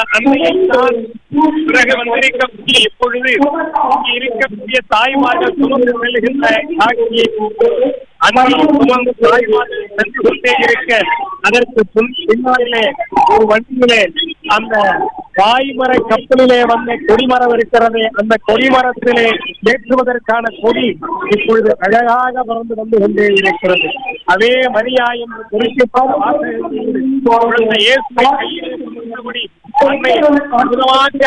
அன்னையில் தான் பிறகு வந்திருக்கக்கூடிய இப்பொழுது இங்கே இருக்கக்கூடிய தாய்மார்கள் சுமந்து செல்கின்ற காட்சியை அன்னையில் சுமந்து தாய்மார்கள் சென்று கொண்டே இருக்க அதற்கு பின் பின்னாலே ஒரு வண்டியிலே அந்த பாய்மர கப்பலிலே வந்த கொடிமரம் இருக்கிறதே அந்த கொடிமரத்திலே ஏற்றுவதற்கான கொடி இப்பொழுது அழகாக பறந்து வந்து கொண்டே இருக்கிறது அதே மரியா என்று குறிப்பிட்ட வாசகத்தில் குழந்தை இயேசுவை கையில் சுமந்தபடி அன்னை அற்புதமாக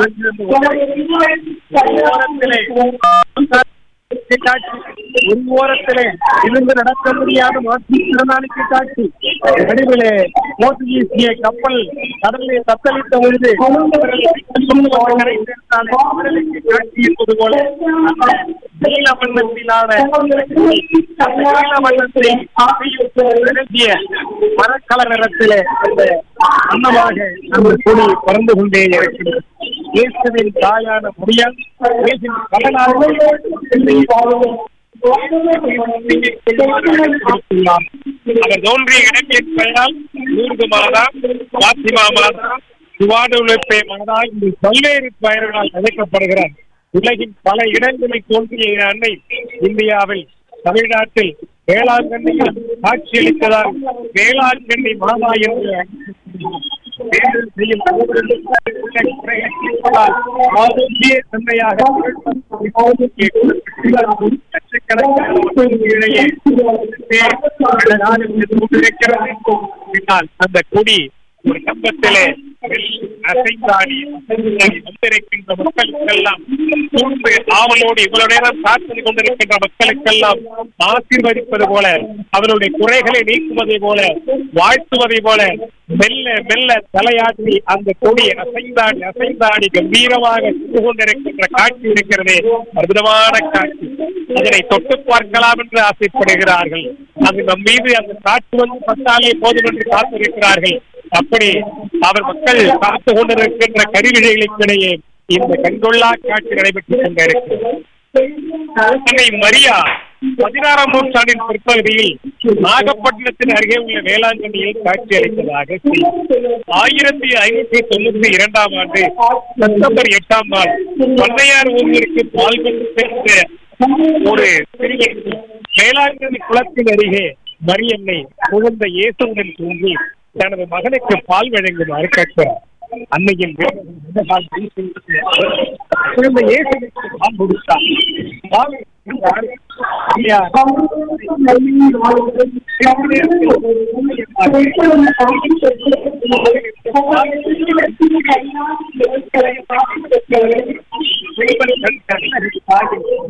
ஓரத்திலே காட்சி ஒரு ஓரத்திலே இருந்து நடக்க முடியாத மாற்றுத்திறனாளிக்கு காட்சி நடுவிலே போர்த்துகீசிய கப்பல் கடலிலே தத்தளித்த பொழுது கரை சேர்ந்தாலே கடலுக்கு காட்சி இருப்பது போல நீல வண்ணத்திலான நீல வண்ணத்தை விளங்கிய மரக்கல நிறத்திலே அந்த அன்னமாக அந்த கொடி பறந்து கொண்டே இருக்கிறது இயேசுவின் தாயான முடியால் இயேசுவின் கடலாக அவர் தோன்றிய இடத்தின் பெயரால் நூறு மாதா பாத்திமா மாதா சுவாடுழைப்பை மாதா என்று பல்வேறு பெயர்களால் அழைக்கப்படுகிறார் உலகின் பல இடங்களில் தோன்றிய அன்னை இந்தியாவில் தமிழ்நாட்டில் வேளாங்கண்ணியில் காட்சியளித்ததால் வேளாங்கண்ணி மாதா என்று ஆரோக்கிய தந்தையாக லட்சக்கணக்கான மக்களிடையே அந்த கொடி ஒரு கம்பத்திலே அசைந்தாடி வந்திருக்கின்ற மக்களுக்கெல்லாம் சூழ்ந்து ஆவலோடு இவ்வளவு நேரம் பிரார்த்தனை கொண்டிருக்கின்ற மக்களுக்கெல்லாம் ஆசீர்வதிப்பது போல அவருடைய குறைகளை நீக்குவதை போல வாழ்த்துவதை போல மெல்ல மெல்ல தலையாட்டி அந்த கொடி அசைந்தாடி அசைந்தாடி கம்பீரமாக சென்று கொண்டிருக்கின்ற காட்சி இருக்கிறதே அற்புதமான காட்சி அதனை தொட்டு பார்க்கலாம் என்று ஆசைப்படுகிறார்கள் அது நம் மீது அந்த காட்சி வந்து பட்டாலே போதும் என்று காத்திருக்கிறார்கள் அப்படி அவர் மக்கள் காத்து கொண்டிருக்கின்ற கருவிழைகளுக்கிடையே இந்த கண்கொள்ளா காட்சி நடைபெற்றுக் கொண்டிருக்கிறது அன்னை மரியா பதினாறாம் நூற்றாண்டின் பிற்பகுதியில் நாகப்பட்டினத்தின் அருகே உள்ள வேளாங்கண்ணியில் காட்சி அளித்ததாக ஆயிரத்தி ஐநூற்றி தொண்ணூத்தி இரண்டாம் ஆண்டு செப்டம்பர் எட்டாம் நாள் பண்ணையார் ஊருக்கு பால் கொண்டு சேர்ந்த ஒரு சிறிய வேளாங்கண்ணி குளத்தின் அருகே மரியன்னை குழந்தை இயேசுடன் தூங்கி தனது மகனுக்கு பால் வழங்குமாறு கேட்கிறார் அன்னையின் குழந்தை இயேசுக்கு பால் கொடுத்தார் பால்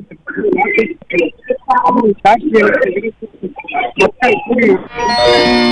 காட்சி மக்கள் கூடி